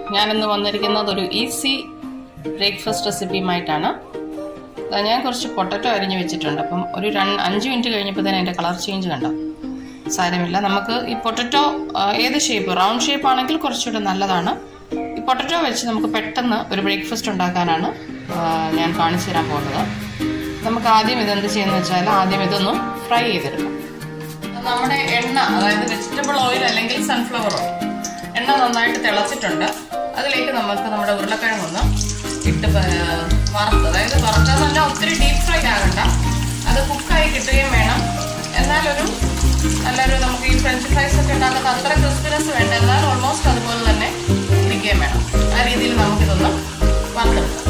ഞാനിന്ന് വന്നിരിക്കുന്നത് ഒരു ഈസി ബ്രേക്ക്ഫാസ്റ്റ് റെസിപ്പിയുമായിട്ടാണ് ദാ ഞാൻ കുറച്ച് പൊട്ടറ്റോ അരിഞ്ഞ് വെച്ചിട്ടുണ്ട് അപ്പം ഒരു രണ്ട് അഞ്ച് മിനിറ്റ് കഴിഞ്ഞപ്പോൾ തന്നെ അതിൻ്റെ കളർ ചേഞ്ച് കണ്ടോ സാരമില്ല നമുക്ക് ഈ പൊട്ടറ്റോ ഏത് ഷേപ്പ് റൗണ്ട് ഷേപ്പ് ആണെങ്കിൽ കുറച്ചുകൂടെ നല്ലതാണ് ഈ പൊട്ടറ്റോ വെച്ച് നമുക്ക് പെട്ടെന്ന് ഒരു ബ്രേക്ക്ഫാസ്റ്റ് ഉണ്ടാക്കാനാണ് ആ, ഞാൻ കാണിച്ചു തരാൻ പോകുന്നത് നമുക്ക് ആദ്യം ഇതെന്ത് ചെയ്യുന്നത് വെച്ചാൽ ആദ്യം ഇതൊന്ന് ഫ്രൈ ചെയ്തെടുക്കാം നമ്മുടെ എണ്ണ അതായത് വെജിറ്റബിൾ ഓയിൽ അല്ലെങ്കിൽ സൺഫ്ലവർ ഓയിൽ എണ്ണ നന്നായിട്ട് തിളച്ചിട്ടുണ്ട് അതിലേക്ക് നമുക്ക് നമ്മുടെ ഉരുളക്കിഴങ്ങൊന്ന് ഇട്ട് പ- വറുത്ത് അതായത് വറുക്കാന്ന് പറഞ്ഞാൽ ഒത്തിരി ഡീപ് ഫ്രൈ ആകണ്ട അത് കുക്കായി കിട്ടുകയും വേണം എന്നാലൊരു നല്ലൊരു നമുക്ക് ഈ ഫ്രഞ്ച് ഫ്രൈസ് ഒക്കെ ഉണ്ടാക്കുന്ന അത്ര ക്രിസ്പിനെസ് വേണ്ട എന്നാൽ ഓൾമോസ്റ്റ് അതുപോലെ തന്നെ ഇരിക്കുകയും വേണം ആ രീതിയിൽ നമുക്കിതൊന്ന് വറുത്തെടുക്കാം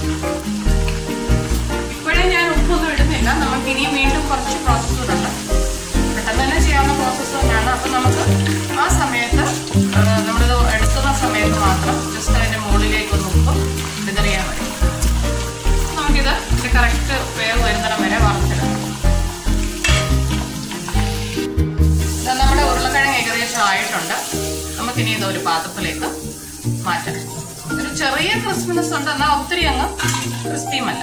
ഇപ്പോഴേ ഞാൻ ഉപ്പൊന്നും ഇടുന്നില്ല നമുക്ക് ഇനിയും വീണ്ടും കുറച്ച് പ്രോസസ്സ് ഉണ്ട് പെട്ടെന്ന് തന്നെ ചെയ്യാവുന്ന പ്രോസസ്സ് തന്നെയാണ് അപ്പം നമുക്ക് ആ സമയത്ത് ആ, നമ്മളിത് എടുക്കുന്ന സമയത്ത് മാത്രം ജസ്റ്റ് അതിൻ്റെ മുകളിലേക്ക് ഒന്ന് ഉപ്പ് വിതറിയാൽ മതി നമുക്കിത് ഇത് കറക്റ്റ് വേവ് വരുന്നിടം വരെ വറുത്തിടാം ഇത് നമ്മുടെ ഉരുളക്കിഴങ്ങ് ഏകദേശം ആയിട്ടുണ്ട് നമുക്കിനി ഇത് ഒരു പാത്രത്തിലേക്ക് മാറ്റാം ഒരു ചെറിയ ക്രിസ്പിനെസ് ഉണ്ട് എന്നാൽ ഒത്തിരി അങ്ങ് ക്രിസ്പിയുമല്ല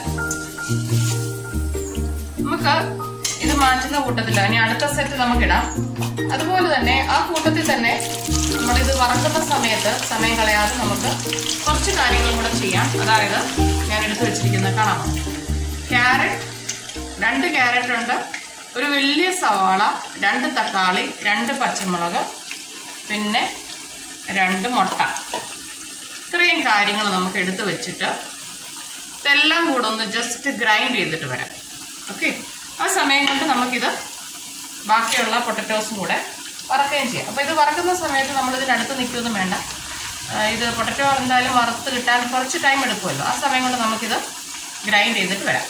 നമുക്ക് ഇത് മാറ്റുന്ന കൂട്ടത്തില്ല ഇനി അടുത്ത സെറ്റ് നമുക്കിടാം അതുപോലെ തന്നെ ആ കൂട്ടത്തിൽ തന്നെ നമ്മളിത് വറക്കുന്ന സമയത്ത് സമയം കളയാതെ നമുക്ക് കുറച്ച് കാര്യങ്ങളും കൂടെ ചെയ്യാം അതായത് ഞാൻ എടുത്തു വെച്ചിരിക്കുന്നത് കാണാം ക്യാരറ്റ് രണ്ട് ക്യാരറ്റ് ഉണ്ട് ഒരു വലിയ സവാള രണ്ട് തക്കാളി രണ്ട് പച്ചമുളക് പിന്നെ രണ്ട് മുട്ട ഇത്രയും കാര്യങ്ങൾ നമുക്ക് എടുത്തു വെച്ചിട്ട് ഇതെല്ലാം കൂടെ ഒന്ന് ജസ്റ്റ് ഗ്രൈൻഡ് ചെയ്തിട്ട് വരാം ഓക്കെ ആ സമയം കൊണ്ട് നമുക്കിത് ബാക്കിയുള്ള പൊട്ടറ്റോസും കൂടെ വറക്കുകയും ചെയ്യാം അപ്പോൾ ഇത് വറക്കുന്ന സമയത്ത് നമ്മൾ ഇതിനടുത്ത് നിൽക്കുകയൊന്നും വേണ്ട ആ, ഇത് പൊട്ടറ്റോ എന്തായാലും വറുത്ത് കിട്ടാൻ കുറച്ച് ടൈം എടുക്കുമല്ലോ ആ സമയം കൊണ്ട് നമുക്കിത് ഗ്രൈൻഡ് ചെയ്തിട്ട് വരാം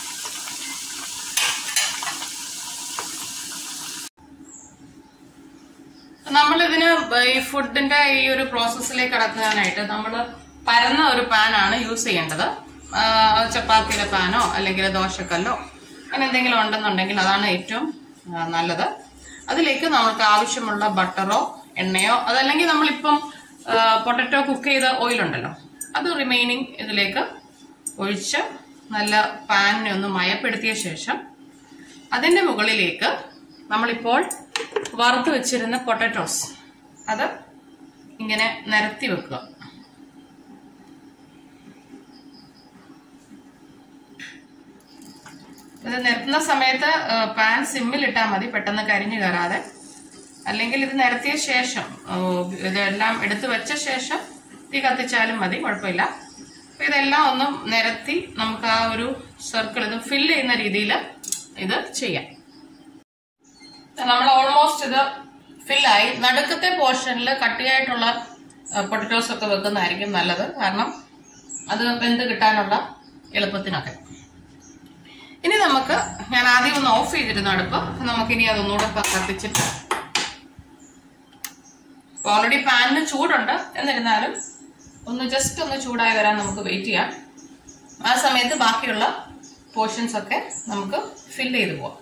നമ്മളിതിന് ഈ ഫുഡിന്റെ ഈ ഒരു പ്രോസസ്സിലേക്ക് കടക്കാനായിട്ട് നമ്മൾ പരന്ന ഒരു പാനാണ് യൂസ് ചെയ്യേണ്ടത് ആ, ചപ്പാത്തിയുടെ പാനോ അല്ലെങ്കിൽ ദോശക്കല്ലോ അങ്ങനെ എന്തെങ്കിലും ഉണ്ടെന്നുണ്ടെങ്കിൽ അതാണ് ഏറ്റവും ആ, നല്ലത് അതിലേക്ക് നമുക്ക് ആവശ്യമുള്ള ബട്ടറോ എണ്ണയോ അതല്ലെങ്കിൽ നമ്മളിപ്പം പൊട്ടറ്റോ കുക്ക് ചെയ്ത ഓയിൽ ഉണ്ടല്ലോ അത് റിമൈനിങ് ഇതിലേക്ക് ഒഴിച്ച് നല്ല പാനിനെ ഒന്ന് മയപ്പെടുത്തിയ ശേഷം അതിന്റെ മുകളിലേക്ക് നമ്മളിപ്പോൾ വറുത്ത് വെച്ചിരുന്ന പൊട്ടറ്റോസ് അത് ഇങ്ങനെ നിരത്തി വെക്കുക ഇത് നിരത്തുന്ന സമയത്ത് ആ, പാൻ സിമ്മിൽ ഇട്ടാൽ മതി പെട്ടെന്ന് കരിഞ്ഞു കയറാതെ അല്ലെങ്കിൽ ഇത് നിരത്തിയ ശേഷം ഓ, ഇതെല്ലാം എടുത്തു വെച്ച ശേഷം തീ കത്തിച്ചാലും മതി കുഴപ്പമില്ല അപ്പൊ ഇതെല്ലാം ഒന്ന് നിരത്തി നമുക്ക് ആ ഒരു സർക്കിൾ ഇത് ഫില്ല് ചെയ്യുന്ന രീതിയിൽ ഇത് ചെയ്യാം നമ്മൾ ഓൾമോസ്റ്റ് ഇത് ഫില്ലായി നടുക്കത്തെ പോർഷനിൽ കട്ടിയായിട്ടുള്ള പൊട്ടറ്റോസ് ഒക്കെ വെക്കുന്നതായിരിക്കും നല്ലത് കാരണം അത് വെന്ത് കിട്ടാനുള്ള എളുപ്പത്തിനൊക്കെ ഇനി നമുക്ക് ഞാൻ ആദ്യം ഒന്ന് ഓഫ് ചെയ്തിരുന്നു അടുപ്പ് നമുക്കിനി അതൊന്നുകൂടെ പ- കത്തിച്ചിട്ട് ഓൾറെഡി പാനിന് ചൂടുണ്ട് എന്നിരുന്നാലും ഒന്ന് ജസ്റ്റ് ഒന്ന് ചൂടായി വരാൻ നമുക്ക് വെയിറ്റ് ചെയ്യാം ആ സമയത്ത് ബാക്കിയുള്ള പോർഷൻസ് ഒക്കെ നമുക്ക് ഫിൽ ചെയ്ത് പോവാം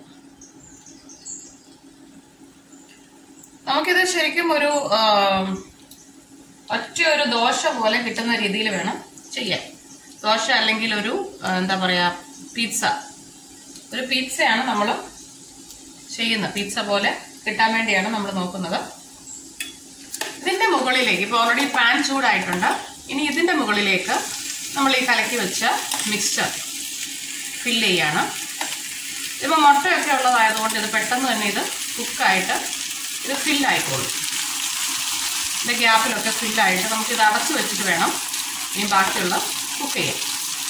നമുക്കിത് ശരിക്കും ഒരു ആം, ഒറ്റ ഒരു ദോശ പോലെ കിട്ടുന്ന രീതിയിൽ വേണം ചെയ്യാൻ ദോശ അല്ലെങ്കിൽ ഒരു ആ, എന്താ പറയാ പിസ്സ ഒരു പിസ്സയാണ് നമ്മൾ ചെയ്യുന്നത് പിസ്സ പോലെ കിട്ടാൻ വേണ്ടിയാണ് നമ്മൾ നോക്കുന്നത് ഇതിന്റെ മുകളിലേക്ക് ഇപ്പോൾ ഓൾറെഡി പാൻ ചൂടായിട്ടുണ്ട് ഇനി ഇതിന്റെ മുകളിലേക്ക് നമ്മൾ ഈ കലക്കി വെച്ച മിക്സ്ചർ ഫില്ല് ചെയ്യാണ് ഇപ്പോൾ മുട്ടയൊക്കെ ഉള്ളതായതുകൊണ്ട് ഇത് പെട്ടെന്ന് തന്നെ ഇത് കുക്കായിട്ട് ഇത് ഫില്ലായിക്കോളും ഇതിന്റെ ഗ്യാപ്പിലൊക്കെ ഫില്ലായിട്ട് നമുക്കിത് അടച്ചു വെച്ചിട്ട് വേണം ഇനി ബാക്കിയുള്ള കുക്ക് ചെയ്യാൻ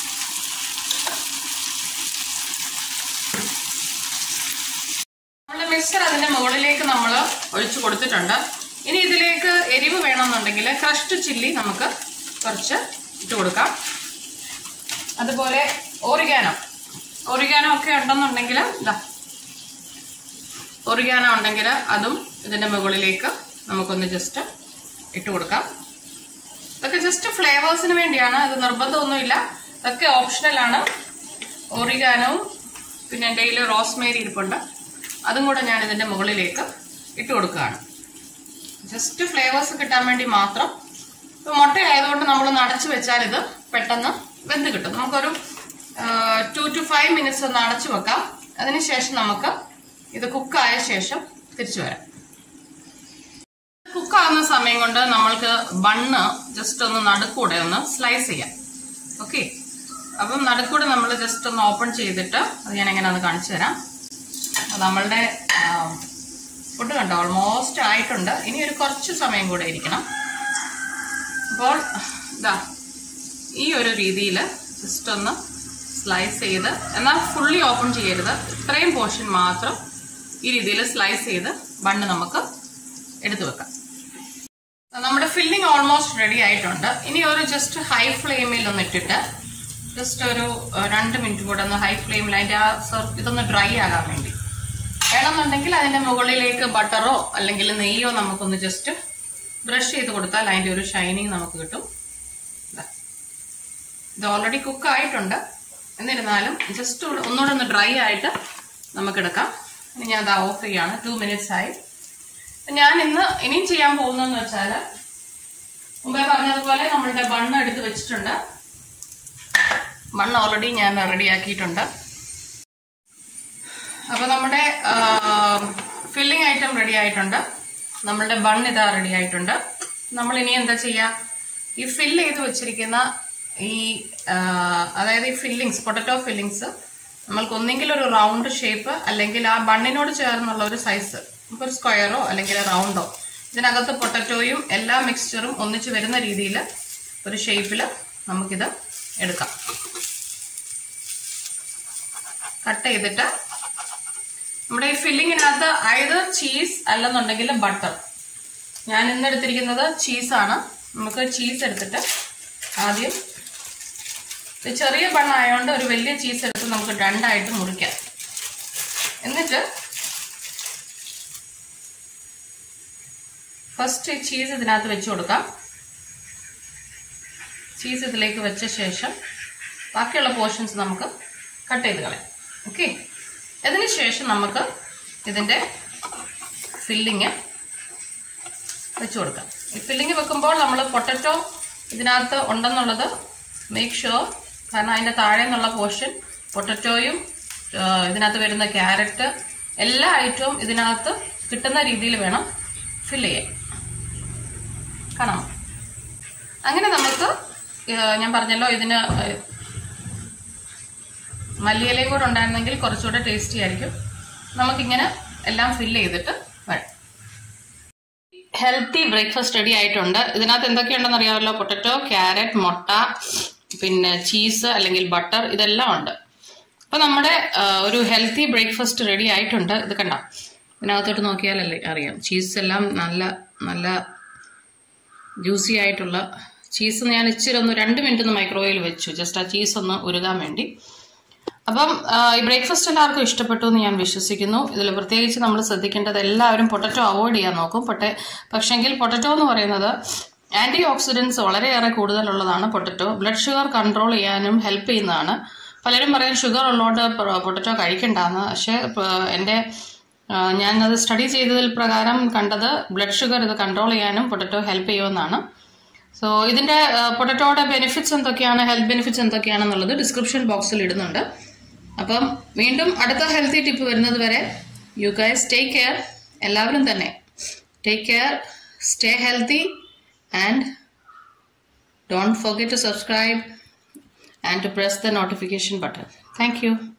നമ്മുടെ മിക്സർ അതിന്റെ മുകളിലേക്ക് നമ്മൾ ഒഴിച്ചു കൊടുത്തിട്ടുണ്ട് ഇനി ഇതിലേക്ക് എരിവ് വേണമെന്നുണ്ടെങ്കിൽ ക്രഷ്ഡ് ചില്ലി നമുക്ക് കുറച്ച് ഇട്ട് കൊടുക്കാം അതുപോലെ ഓറിഗാനോ ഓറിഗാനോ ഒക്കെ ഉണ്ടെന്നുണ്ടെങ്കിൽ ഇതാ ഒറിഗാനോ ഉണ്ടെങ്കിൽ അതും ഇതിന്റെ മുകളിലേക്ക് നമുക്കൊന്ന് ജസ്റ്റ് ഇട്ട് കൊടുക്കാം ഇതൊക്കെ ജസ്റ്റ് ഫ്ലേവേഴ്സിന് വേണ്ടിയാണ് ഇത് നിർബന്ധമൊന്നുമില്ല ഇതൊക്കെ ഓപ്ഷണലാണ് ഒറിഗാനവും പിന്നെ എൻ്റെ കയ്യിൽ റോസ്മേരി ഇരിപ്പുണ്ട് അതും കൂടെ ഞാൻ ഇതിന്റെ മുകളിലേക്ക് ഇട്ട് കൊടുക്കുകയാണ് ജസ്റ്റ് ഫ്ലേവേഴ്സ് കിട്ടാൻ വേണ്ടി മാത്രം ഇപ്പൊ മുട്ട ആയതുകൊണ്ട് നമ്മൾ അടച്ചു വെച്ചാൽ ഇത് പെട്ടെന്ന് വെന്ത് കിട്ടും നമുക്കൊരു ടു ടു ഫൈവ് മിനിറ്റ്സ് ഒന്ന് അടച്ചു വെക്കാം അതിനുശേഷം നമുക്ക് ഇത് കുക്കായ ശേഷം തിരിച്ചു വരാം കുക്കാകുന്ന സമയം കൊണ്ട് നമ്മൾക്ക് ബണ്ണ് ജസ്റ്റ് ഒന്ന് നടുക്കൂടെ ഒന്ന് സ്ലൈസ് ചെയ്യാം ഓക്കെ അപ്പം നടുക്കൂടെ നമ്മൾ ജസ്റ്റ് ഒന്ന് ഓപ്പൺ ചെയ്തിട്ട് അത് ഞാൻ എങ്ങനെയാണെന്ന് കാണിച്ചു തരാം അത് നമ്മളുടെ ഫുഡ് കണ്ടോ ഓൾമോസ്റ്റ് ആയിട്ടുണ്ട് ഇനി ഒരു കുറച്ച് സമയം കൂടെ ഇരിക്കണം അപ്പോൾ ഇതാ ഈ ഒരു രീതിയിൽ ജസ്റ്റ് ഒന്ന് സ്ലൈസ് ചെയ്ത് എന്നാൽ ഫുള്ളി ഓപ്പൺ ചെയ്യരുത് ഇത്രയും പോർഷൻ മാത്രം ഈ രീതിയിൽ സ്ലൈസ് ചെയ്ത് ബണ്ണ് നമുക്ക് എടുത്തു വെക്കാം നമ്മുടെ ഫില്ലിംഗ് ഓൾമോസ്റ്റ് റെഡി ആയിട്ടുണ്ട് ഇനി ഒരു ജസ്റ്റ് ഹൈ ഫ്ലെയിമിൽ ഒന്ന് ഇട്ടിട്ട് ജസ്റ്റ് ഒരു ഏഹ്, രണ്ട് മിനിറ്റ് കൂടെ ഒന്ന് ഹൈ ഫ്ലെയിമിൽ അതിന്റെ ആ സർ- ഇതൊന്ന് ഡ്രൈ ആകാൻ വേണ്ടി വേണമെന്നുണ്ടെങ്കിൽ അതിന്റെ മുകളിലേക്ക് ബട്ടറോ അല്ലെങ്കിൽ നെയ്യോ നമുക്കൊന്ന് ജസ്റ്റ് ബ്രഷ് ചെയ്ത് കൊടുത്താൽ അതിന്റെ ഒരു ഷൈനിങ് നമുക്ക് കിട്ടും ദാ. ഇത് ഓൾറെഡി കുക്ക് ആയിട്ടുണ്ട് എന്നിരുന്നാലും ജസ്റ്റ് ഒന്നുകൂടെ ഒന്ന് ഡ്രൈ ആയിട്ട് നമുക്കെടുക്കാം ഇനി ഞാൻ അത് ഓഫ് ചെയ്യാണ് ടു മിനിറ്റ്സ് ആയി ഞാൻ ഇന്ന് ഇനിയും ചെയ്യാൻ പോകുന്നതെന്ന് വെച്ചാൽ മുമ്പേ പറഞ്ഞതുപോലെ നമ്മളുടെ ബണ്ണ് എടുത്ത് വെച്ചിട്ടുണ്ട് മണ്ണ് ഓൾറെഡി ഞാൻ റെഡിയാക്കിയിട്ടുണ്ട് അപ്പൊ നമ്മുടെ ഫില്ലിംഗ് ഐറ്റം റെഡി ആയിട്ടുണ്ട് നമ്മളുടെ ബൺ ഇതാ റെഡി ആയിട്ടുണ്ട് നമ്മൾ ഇനി എന്താ ചെയ്യുക ഈ ഫില്ല് ചെയ്ത് വെച്ചിരിക്കുന്ന ഈ ആ, അതായത് ഈ ഫില്ലിങ്സ് പൊട്ടറ്റോ ഫില്ലിങ്സ് നമ്മൾക്ക് ഒന്നെങ്കിൽ ഒരു റൗണ്ട് ഷേപ്പ് അല്ലെങ്കിൽ ആ ബണ്ണിനോട് ചേർന്നുള്ള ഒരു സൈസ് ഇപ്പോൾ ഒരു സ്ക്വയറോ അല്ലെങ്കിൽ റൗണ്ടോ ഇതിനകത്ത് പൊട്ടറ്റോയും എല്ലാ മിക്സ്ചറും ഒന്നിച്ച് വരുന്ന രീതിയിൽ ഒരു ഷേപ്പിൽ നമുക്കിത് എടുക്കാം കട്ട് ചെയ്തിട്ട് നമ്മുടെ ഈ ഫില്ലിങ്ങിനകത്ത് അതായത് ചീസ് അല്ലെന്നുണ്ടെങ്കിൽ ബട്ടർ ഞാൻ ഇന്ന് എടുത്തിരിക്കുന്നത് ചീസാണ് നമുക്ക് ചീസ് എടുത്തിട്ട് ആദ്യം ഇത് ചെറിയ ബണ്ണായതുകൊണ്ട് ഒരു വലിയ ചീസ് എടുത്ത് നമുക്ക് രണ്ടായിട്ട് മുറിക്കാം എന്നിട്ട് ഫസ്റ്റ് ചീസ് ഇതിനകത്ത് വെച്ച് കൊടുക്കാം ചീസ് ഇതിലേക്ക് വെച്ച ശേഷം ബാക്കിയുള്ള പോർഷൻസ് നമുക്ക് കട്ട് ചെയ്ത് കളയാം ഓക്കെ അതിനുശേഷം നമുക്ക് ഇതിൻ്റെ ഫില്ലിങ് വെച്ച് കൊടുക്കാം ഈ ഫില്ലിങ് വെക്കുമ്പോൾ നമ്മൾ പൊട്ടറ്റോ ഇതിനകത്ത് ഉണ്ടെന്നുള്ളത് മേക്ക് ഷുവർ കാരണം അതിൻ്റെ താഴെ നിന്നുള്ള പോർഷൻ പൊട്ടറ്റോയും ഇതിനകത്ത് വരുന്ന ക്യാരറ്റ് എല്ലാ ഐറ്റവും ഇതിനകത്ത് കിട്ടുന്ന രീതിയിൽ വേണം ഫില്ല് ചെയ്യാൻ കാണാം അങ്ങനെ നമുക്ക് ഏഹ്, ഞാൻ പറഞ്ഞല്ലോ ഇതിന് ഏഹ്, മല്ലിയിലയും കൂടെ ഉണ്ടായിരുന്നെങ്കിൽ കുറച്ചുകൂടെ ടേസ്റ്റി ആയിരിക്കും നമുക്കിങ്ങനെ എല്ലാം ഫില്ല് ചെയ്തിട്ട് വരാം ഹെൽത്തി ബ്രേക്ക്ഫാസ്റ്റ് റെഡി ആയിട്ടുണ്ട് ഇതിനകത്ത് എന്തൊക്കെയുണ്ടെന്ന് അറിയാമല്ലോ പൊട്ടറ്റോ ക്യാരറ്റ് മുട്ട പിന്നെ ചീസ് അല്ലെങ്കിൽ ബട്ടർ ഇതെല്ലാം ഉണ്ട് അപ്പൊ നമ്മുടെ ആ, ഒരു ഹെൽത്തി ബ്രേക്ക്ഫാസ്റ്റ് റെഡി ആയിട്ടുണ്ട് ഇത് കണ്ട ഇതിനകത്തോട്ട് നോക്കിയാലല്ലേ അറിയാം ചീസ് എല്ലാം നല്ല നല്ല ജ്യൂസി ആയിട്ടുള്ള ചീസ് ഞാൻ ഇച്ചിരി ഒന്ന് രണ്ട് മിനിറ്റ് ഒന്ന് മൈക്രോവേവിൽ വെച്ചു ജസ്റ്റ് ആ ചീസ് ഒന്ന് ഉരുകാൻ വേണ്ടി അപ്പം ആ, ഈ ബ്രേക്ക്ഫാസ്റ്റ് എല്ലാവർക്കും ഇഷ്ടപ്പെട്ടു എന്ന് ഞാൻ വിശ്വസിക്കുന്നു ഇതിൽ പ്രത്യേകിച്ച് നമ്മൾ ശ്രദ്ധിക്കേണ്ടത് എല്ലാവരും പൊട്ടറ്റോ അവോയ്ഡ് ചെയ്യാൻ നോക്കും പക്ഷേ പക്ഷെങ്കിൽ പൊട്ടറ്റോ എന്ന് പറയുന്നത് ആന്റി ഓക്സിഡൻസ് വളരെയേറെ കൂടുതലുള്ളതാണ് പൊട്ടറ്റോ ബ്ലഡ് ഷുഗർ കൺട്രോൾ ചെയ്യാനും ഹെൽപ്പ് ചെയ്യുന്നതാണ് പലരും പറയും ഷുഗർ ഉള്ളതുകൊണ്ട് പൊട്ടറ്റോ കഴിക്കണ്ടെന്ന് പക്ഷേ എൻ്റെ ഞാനത് സ്റ്റഡി ചെയ്തതിൽ പ്രകാരം കണ്ടത് ബ്ലഡ് ഷുഗർ ഇത് കൺട്രോൾ ചെയ്യാനും പൊട്ടറ്റോ ഹെൽപ്പ് ചെയ്യുമെന്നാണ് സോ ഇതിന്റെ പൊട്ടറ്റോയുടെ ബെനിഫിറ്റ്സ് എന്തൊക്കെയാണ് ഹെൽത്ത് ബെനിഫിറ്റ്സ് എന്തൊക്കെയാണെന്നുള്ളത് ഡിസ്ക്രിപ്ഷൻ ബോക്സിൽ ഇടുന്നുണ്ട് അപ്പം വീണ്ടും അടുത്ത ഹെൽത്തി ടിപ്പ് വരുന്നത് വരെ യു ഗൈസ് ടേക്ക് കെയർ എല്ലാവരും തന്നെ take care stay healthy and don't forget to subscribe and to press the notification button thank U